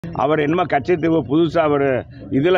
அவர் என்னமோ கட்சித்தீவு புதுசாக அவர் இதில்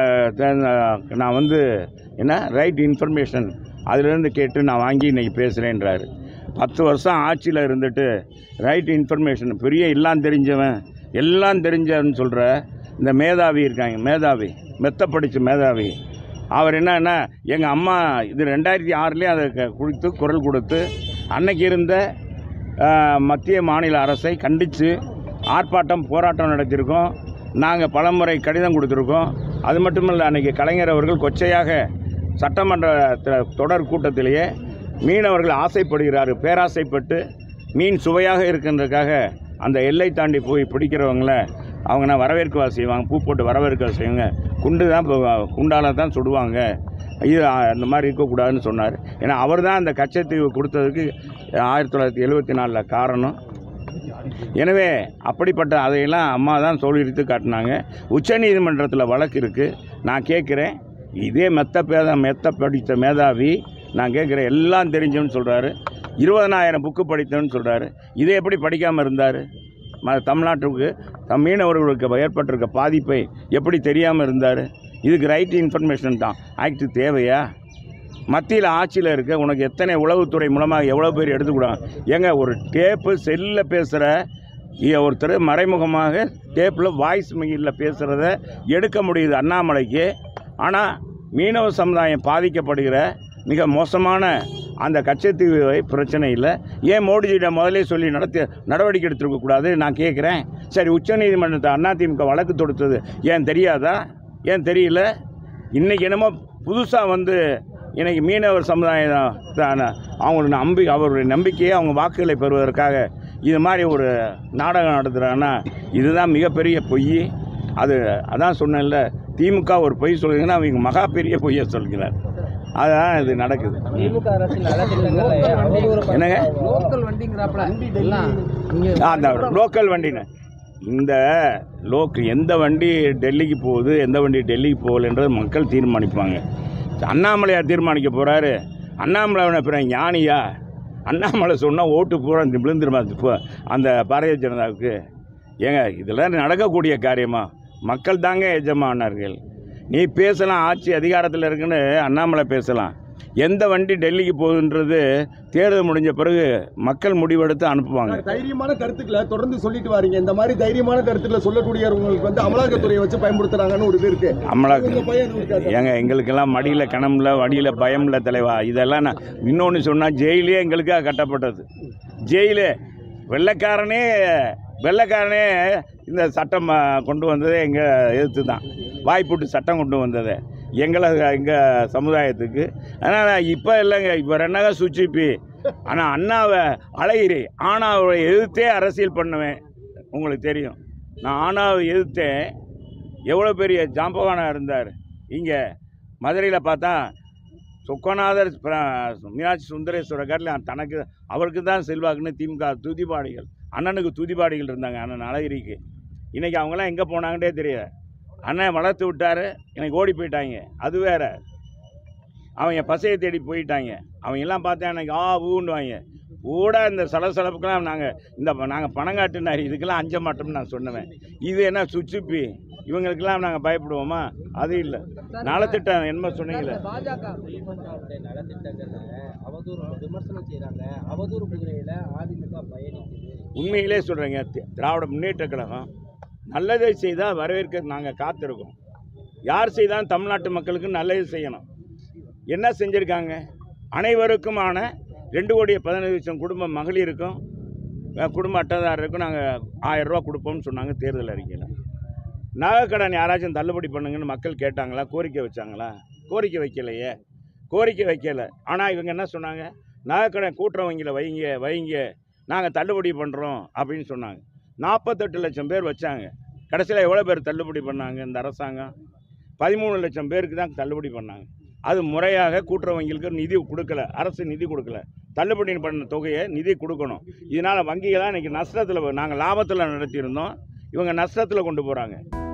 நான் வந்து என்ன ரைட் இன்ஃபர்மேஷன் அதிலிருந்து கேட்டு நான் வாங்கி இன்னைக்கு பேசுகிறேன்றாரு பத்து வருஷம் ஆட்சியில் இருந்துட்டு ரைட் இன்ஃபர்மேஷன் பெரிய எல்லாம் தெரிஞ்சவன் எல்லாம் தெரிஞ்சவன்னு சொல்கிற இந்த மேதாவி இருக்காங்க மேதாவி மெத்த படித்த மேதாவி அவர் என்னன்னா எங்கள் அம்மா இது ரெண்டாயிரத்தி ஆறுலேயே அதை க- கொடுத்து குரல் கொடுத்து அன்னைக்கு இருந்த ஆஹ், மத்திய மாநில அரசை கண்டித்து ஆர்ப்பாட்டம் போராட்டம் நடத்தியிருக்கோம் நாங்கள் பலமுறை கடிதம் கொடுத்துருக்கோம் அது மட்டுமல்ல அன்னைக்கு கலைஞர் அவர்கள் கொச்சையாக சட்டமன்ற த- தொடர் கூட்டத்திலேயே மீனவர்கள் ஆசைப்படுகிறார் பேராசைப்பட்டு மீன் சுவையாக இருக்கின்றதுக்காக அந்த எல்லை தாண்டி போய் பிடிக்கிறவங்கள அவங்க நான் வரவேற்கவா செய்வாங்க பூ போட்டு வரவேற்க செய்வாங்க குண்டு தான் இப்போ- குண்டால தான் சுடுவாங்க இது ஆ, இந்த மாதிரி இருக்கக்கூடாதுன்னு சொன்னார் ஏன்னா அவர் தான் அந்த கச்சத்தீவு கொடுத்ததுக்கு ஆயிரத்தி தொள்ளாயிரத்தி எழுபத்தி நாலில் காரணம் எனவே அப்படிப்பட்ட அதையெல்லாம் அம்மா தான் சொல்லிடுத்து காட்டினாங்க உச்சநீதிமன்றத்தில் வழக்கு இருக்குது நான் கேட்குறேன் இதே மெத்த பேத மெத்த படித்த மேதாவி நான் கேட்குறேன் எல்லாம் தெரிஞ்சவன்னு சொல்கிறாரு இருபதனாயிரம் புக்கு படித்தவன்னு சொல்கிறாரு இதை எப்படி படிக்காமல் இருந்தார் ம தமிழ்நாட்டுக்கு தம் மீனவர்களுக்கு ஏற்பட்டிருக்க பாதிப்பை எப்படி தெரியாமல் இருந்தார் இதுக்கு ரைட் இன்ஃபர்மேஷன் தான் ஆக்ட் தேவையா மத்தியில் ஆட்சியில் இருக்க உனக்கு எத்தனை உளவுத்துறை மூலமாக எவ்வளோ பேர் எடுத்துக்கூடாங்க ஏங்க ஒரு டேப்பு செல்லில் பேசுகிற ஒருத்தர் மறைமுகமாக டேப்பில் வாய்ஸ் மெயிலில் பேசுகிறத எடுக்க முடியுது அண்ணாமலைக்கு ஆனால் மீனவ சமுதாயம் பாதிக்கப்படுகிற மிக மோசமான அந்த கச்சத்தீவு பிரச்சனை இல்லை ஏன் மோடிஜியிடம் முதலே சொல்லி நடத்தி நடவடிக்கை எடுத்துருக்க கூடாது நான் கேட்குறேன் சரி உச்சநீதிமன்றத்தை அதிமுக வழக்கு தொடுத்தது ஏன் தெரியாதா ஏன் தெரியல இன்றைக்கி என்னமோ புதுசாக வந்து இன்னைக்கு மீனவர் சமுதாயம் தான அவங்களோட நம்பி அவருடைய நம்பிக்கையை அவங்க வாக்குகளை பெறுவதற்காக இது மாதிரி ஒரு நாடகம் நடத்துகிறாங்கன்னா இதுதான் மிகப்பெரிய பொய் அது அதான் சொன்னேன்ல திமுக ஒரு பொய் சொல்லுங்கன்னா அவங்க மகா பெரிய பொய்யை சொல்கிறார் அதுதான் இது நடக்குது திமுக அரசு நலத்திட்டங்களை அவதூறு என்னங்க லோக்கல் வண்டிங்கிறாப்ல எல்லாம் இங்க ஆ, அந்த லோக்கல் வண்டின்னு இந்த லோக் எந்த வண்டி டெல்லிக்கு போகுது எந்த வண்டி டெல்லிக்கு போகலன்றது மக்கள் தீர்மானிப்பாங்க அண்ணாமலையார் தீர்மானிக்க போகிறாரு அண்ணாமலை பிறகு ஞானியா அண்ணாமலை சொன்னால் ஓட்டு பூரா விழுந்துருமா இப்போ அந்த பாரதிய ஜனதாவுக்கு ஏங்க இதெல்லாம் நடக்கக்கூடிய காரியமா மக்கள் தாங்க எஜமானர்கள் நீ பேசலாம் ஆட்சி அதிகாரத்தில் இருக்குன்னு அண்ணாமலை பேசலாம் எந்த வண்டி டெல்லிக்கு போகுதுன்றது தேர்தல் முடிஞ்ச பிறகு மக்கள் முடிவெடுத்து அனுப்புவாங்க தைரியமான கருத்துக்களை தொடர்ந்து சொல்லிட்டு வாரீங்க இந்த மாதிரி தைரியமான கருத்துக்களை சொல்லக்கூடியவங்களுக்கு வந்து அமலாக்கத்துறையை வச்சு பயன்படுத்துறாங்கன்னு ஒரு இது இருக்கு அமலாக்க உங்க பையன் எதுவும் இருக்காது ஏங்க எங்களுக்கெல்லாம் மடியில் கணம்ல வடியில் பயம்ல தலைவா இதெல்லாம் நான் இன்னொன்று சொன்னால் ஜெயிலே எங்களுக்காக கட்டப்பட்டது ஜெயிலு வெள்ளைக்காரனே வெள்ளைக்காரனே இந்த சட்டம் ஆ, கொண்டு வந்ததே எங்கள் எதிர்த்து தான் வாய்ப்புட்டு சட்டம் கொண்டு வந்தது எங்களை எங்கள் சமுதாயத்துக்கு ஆனால் இப்போ இல்லைங்க இப்போ ரெண்டாக சுச்சிப்பி ஆனால் அண்ணாவை அழகிரி ஆனாவை எதிர்த்தே அரசியல் பண்ணுவேன் உங்களுக்கு தெரியும் நான் ஆனாவை எதிர்த்தேன் எவ்வளோ பெரிய ஜாம்பவானாக இருந்தார் இங்கே மதுரையில் பார்த்தா சொக்கநாதர் பிர- மீனாட்சி சுந்தரேஸ்வரர் காட்டில் தனக்கு அவருக்கு தான் செல்வாக்குன்னு திமுக துதிபாடிகள் அண்ணனுக்கு துதிபாடிகள் இருந்தாங்க அண்ணன் அழகிரிக்கு இன்றைக்கி அவங்களாம் எங்கே போனாங்கன்னே தெரியல அண்ணன் வளர்த்து விட்டாரு எனக்கு ஓடி போயிட்டாங்க அது வேற அவங்க பசையை தேடி போயிட்டாங்க அவங்க எல்லாம் பார்த்தா எனக்கு ஆ ஊண்டுவாங்க கூட இந்த சலசலப்புக்கெல்லாம் நாங்கள் இந்த நாங்கள் பணம் காட்டுனார் இதுக்கெல்லாம் அஞ்ச மாட்டோம்னு நான் சொன்னேன் இது என்ன சுச்சுப்பி இவங்களுக்கெல்லாம் நாங்கள் பயப்படுவோமா அது இல்லை நலத்திட்டம் என்ன சொன்னீங்களே பாஜக திமுகவுடைய நலத்திட்டங்கள்ல அவதூறு விமர்சனம் செய்றாங்க அவதூறு குதிரையில அதிமுக பயணிக்குது உண்மையிலே சொல்கிறேங்க திராவிட முன்னேற்ற கழகம் நல்லதை செய்தால் வரவேற்க நாங்கள் காத்திருக்கோம் யார் செய்தாலும் தமிழ்நாட்டு மக்களுக்கு நல்லது செய்யணும் என்ன செஞ்சுருக்காங்க அனைவருக்குமான ரெண்டு கோடி பதினஞ்சு லட்சம் குடும்ப மகளிருக்கும் அஹ், குடும்ப அட்டைதாரருக்கும் நாங்கள் ஆயிரம் ரூபா கொடுப்போம்னு சொன்னாங்க தேர்தல் அறிக்கையில் நகைக்கடன் யாராச்சும் தள்ளுபடி பண்ணுங்கன்னு மக்கள் கேட்டாங்களா கோரிக்கை வச்சாங்களா கோரிக்கை வைக்கலையே கோரிக்கை வைக்கல ஆனால் இவங்க என்ன சொன்னாங்க நகைக்கடன் கூட்டுறவங்கில் வைங்க வைங்க நாங்கள் தள்ளுபடி பண்ணுறோம் அப்படின்னு சொன்னாங்க நாற்பத்தெட்டு லட்சம் பேர் வச்சாங்க கடைசியில் எவ்வளோ பேர் தள்ளுபடி பண்ணாங்க இந்த அரசாங்கம் பதிமூணு லட்சம் பேருக்கு தான் தள்ளுபடி பண்ணாங்க அது முறையாக கூட்டுறவங்களுக்கு நிதி கொடுக்கல அரசு நிதி கொடுக்கல தள்ளுபடி பண்ண தொகையை நிதி கொடுக்கணும் இதனால் வங்கிகளாக இன்றைக்கி நஷ்டத்தில் நாங்கள் லாபத்தில் நடத்தியிருந்தோம் இவங்க நஷ்டத்தில் கொண்டு போகிறாங்க